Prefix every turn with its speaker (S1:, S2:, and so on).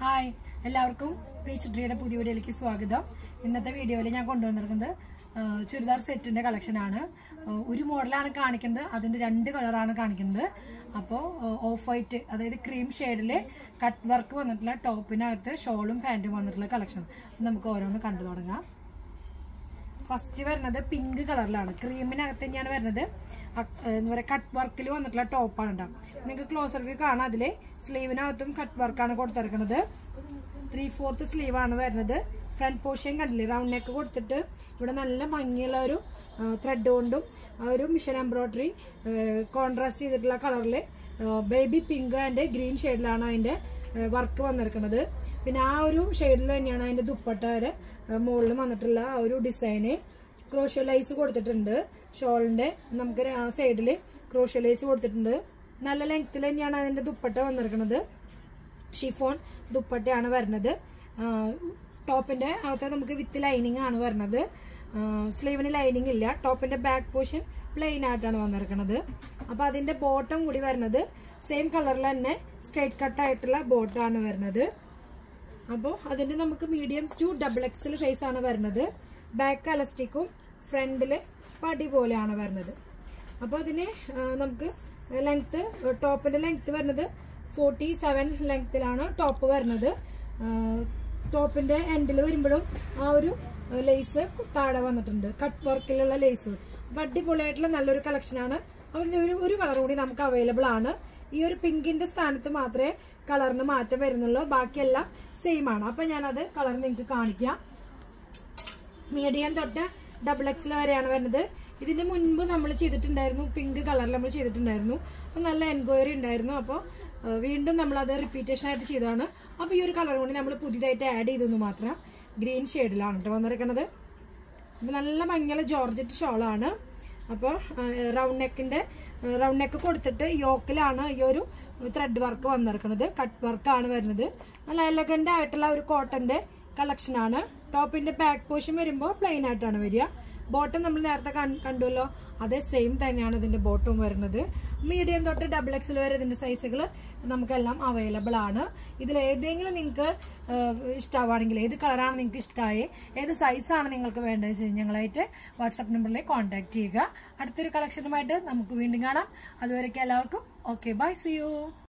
S1: hi എല്ലാവർക്കും peach ട്രീയുടെ പുതിയ വീഡിയോയിലേക്ക് സ്വാഗതം ഇന്നത്തെ വീഡിയോയിൽ ഞാൻ കൊണ്ടുവന്നിരിക്കുന്നത് ആ, ചുരിദാർ സെറ്റിന്റെ കളക്ഷൻ ആണ് ആ, ഒരു മോഡലാണ് കാണിക്കുന്നത് അതിന്റെ രണ്ട് കളറാണ് കാണിക്കുന്നത് അപ്പോൾ ഓഫ് വൈറ്റ് അതായത് ക്രീം ഷെയ്ഡിൽ കട്ട് വർക്ക് വന്നിട്ടുള്ള ടോപ്പിനകത്ത് ഷോളും പാൻറ്റും വന്നിട്ടുള്ള കളക്ഷൻ നമുക്ക് ഓരോന്ന് കണ്ടു തുടങ്ങാം ഫസ്റ്റ് വരുന്നത് പിങ്ക് കളറിലാണ് ക്രീമിനകത്ത് തന്നെയാണ് വരുന്നത് അക്- ഏഹ് എന്താ പറയുക കട്ട് വർക്കിൽ വന്നിട്ടുള്ള ടോപ്പാണ് ഉണ്ടാവും നിങ്ങൾക്ക് ക്ലോസർ വ്യൂ കാണാം അതിൽ സ്ലീവിനകത്തും കട്ട് വർക്കാണ് കൊടുത്തിരിക്കുന്നത് ത്രീ ഫോർത്ത് സ്ലീവ് ആണ് വരുന്നത് ഫ്രണ്ട് പോർഷൻ കണ്ടില്ലേ റൗണ്ട് നെക്ക് കൊടുത്തിട്ട് ഇവിടെ നല്ല ഭംഗിയുള്ള ഒരു ത്രെഡ് കൊണ്ടും ആ ഒരു മിഷൻ എംബ്രോയിഡറി കോൺട്രാസ്റ്റ് ചെയ്തിട്ടുള്ള കളറിൽ ബേബി പിങ്ക് ആൻഡ് ഗ്രീൻ ഷെയ്ഡിലാണ് അതിൻ്റെ വർക്ക് വന്നിരിക്കുന്നത് പിന്നെ ആ ഒരു ഷെയ്ഡിൽ തന്നെയാണ് അതിൻ്റെ ദുപ്പട്ടയുടെ മുകളിൽ വന്നിട്ടുള്ള ആ ഒരു ഡിസൈന് ക്രോഷ്യലൈസ് കൊടുത്തിട്ടുണ്ട് ഷോളിൻ്റെ നമുക്ക് ആ സൈഡിൽ ക്രോഷ്യലൈസ് കൊടുത്തിട്ടുണ്ട് നല്ല ലെങ്ത്തിൽ തന്നെയാണ് അതിൻ്റെ ദുപ്പട്ട വന്നിരിക്കുന്നത് ഷിഫോൺ ദുപ്പട്ടയാണ് വരുന്നത് ടോപ്പിന്റെ അകത്ത് നമുക്ക് വിത്ത് ലൈനിങ് ആണ് വരുന്നത് സ്ലീവിന് ലൈനിങ് ഇല്ല ടോപ്പിന്റെ ബാക്ക് പോർഷൻ പ്ലെയിൻ ആയിട്ടാണ് വന്നിരിക്കുന്നത് അപ്പോൾ അതിന്റെ ബോട്ടം കൂടി വരുന്നത് സെയിം കളറിൽ തന്നെ സ്ട്രൈറ്റ് കട്ട് ആയിട്ടുള്ള ബോട്ടാണ് വരുന്നത് അപ്പോൾ അതിന്റെ നമുക്ക് medium to double XL size ആണ് വരുന്നത് ബാക്ക് അലസ്റ്റിക്കും ഫ്രണ്ടില് പടി പോലെയാണ് വരുന്നത് അപ്പോൾ അതിന് ആ, നമുക്ക് ലെങ്ത്ത് ടോപ്പിന്റെ ലെങ്ത്ത് വരുന്നത് ഫോർട്ടി സെവൻ ലെങ്ത്തിലാണ് ടോപ്പ് വരുന്നത് ടോപ്പിന്റെ എൻഡിൽ വരുമ്പോഴും ആ ഒരു ലേസ് താഴെ വന്നിട്ടുണ്ട് കട്ട് വർക്കിലുള്ള ലേസ് അപ്പോൾ അടിപൊളിയായിട്ടുള്ള നല്ലൊരു കളക്ഷനാണ് അതിൻ്റെ ഒരു ഒരു കളർ കൂടി നമുക്ക് അവൈലബിൾ ആണ് ഈ ഒരു പിങ്കിന്റെ സ്ഥാനത്ത് മാത്രമേ കളറിന് മാറ്റം വരുന്നുള്ളൂ ബാക്കിയെല്ലാം സെയിം ആണ് അപ്പം ഞാനത് കളർ നിങ്ങൾക്ക് കാണിക്കാം മീഡിയം തൊട്ട് ഡബിൾ എക്സിൽ വരെയാണ് വരുന്നത് ഇതിന്റെ മുൻപ് നമ്മൾ ചെയ്തിട്ടുണ്ടായിരുന്നു പിങ്ക് കളറിൽ നമ്മൾ ചെയ്തിട്ടുണ്ടായിരുന്നു അപ്പോൾ നല്ല എൻക്വയറി ഉണ്ടായിരുന്നു അപ്പോൾ വീണ്ടും നമ്മൾ അത് റിപ്പീറ്റേഷൻ ആയിട്ട് ചെയ്തതാണ് അപ്പോൾ ഈ ഒരു കളർ കൂടി നമ്മൾ പുതിയതായിട്ട് ആഡ് ചെയ്തെന്ന് മാത്രം ഗ്രീൻ ഷെയ്ഡിലാണ് കേട്ടോ വന്നിരിക്കുന്നത് അപ്പോൾ നല്ല ഭംഗിയുള്ള ജോർജറ്റ് ഷോളാണ് അപ്പോൾ റൗണ്ട് നെക്കിന്റെ റൗണ്ട് നെക്ക് കൊടുത്തിട്ട് യോക്കിലാണ് ഈ ഒരു ത്രെഡ് വർക്ക് വന്നിരിക്കുന്നത് കട്ട് വർക്കാണ് വരുന്നത് നല്ല എലഗന്റ് ആയിട്ടുള്ള ഒരു കോട്ടന്റെ കളക്ഷൻ ആണ് ടോപ്പിന്റെ ബാക്ക് പോർഷൻ വരുമ്പോൾ പ്ലെയിൻ ആയിട്ടാണ് വരിക ബോട്ടം നമ്മൾ നേരത്തെ കൺ- കണ്ടുവല്ലോ അതേ സെയിം തന്നെയാണ് ഇതിന്റെ ബോട്ടം വരുന്നത് മീഡിയം തൊട്ട് ഡബിൾ എക്സൽ വരെ ഇതിന്റെ സൈസുകൾ നമുക്കെല്ലാം അവൈലബിൾ ആണ് ഇതിൽ ഏതെങ്കിലും നിങ്ങൾക്ക് ഇഷ്ടമാണെങ്കിൽ ഏത് കളറാണ് നിങ്ങൾക്ക് ഇഷ്ടമായി ഏത് സൈസാണ് നിങ്ങൾക്ക് വേണ്ടത് വെച്ച് കഴിഞ്ഞാൽ ഞങ്ങളായിട്ട് വാട്സാപ്പ് നമ്പറിലേക്ക് കോൺടാക്ട് ചെയ്യുക അടുത്തൊരു കളക്ഷനുമായിട്ട് നമുക്ക് വീണ്ടും കാണാം അതുവരെയ്ക്ക് എല്ലാവർക്കും ഓക്കെ ബൈ സി യു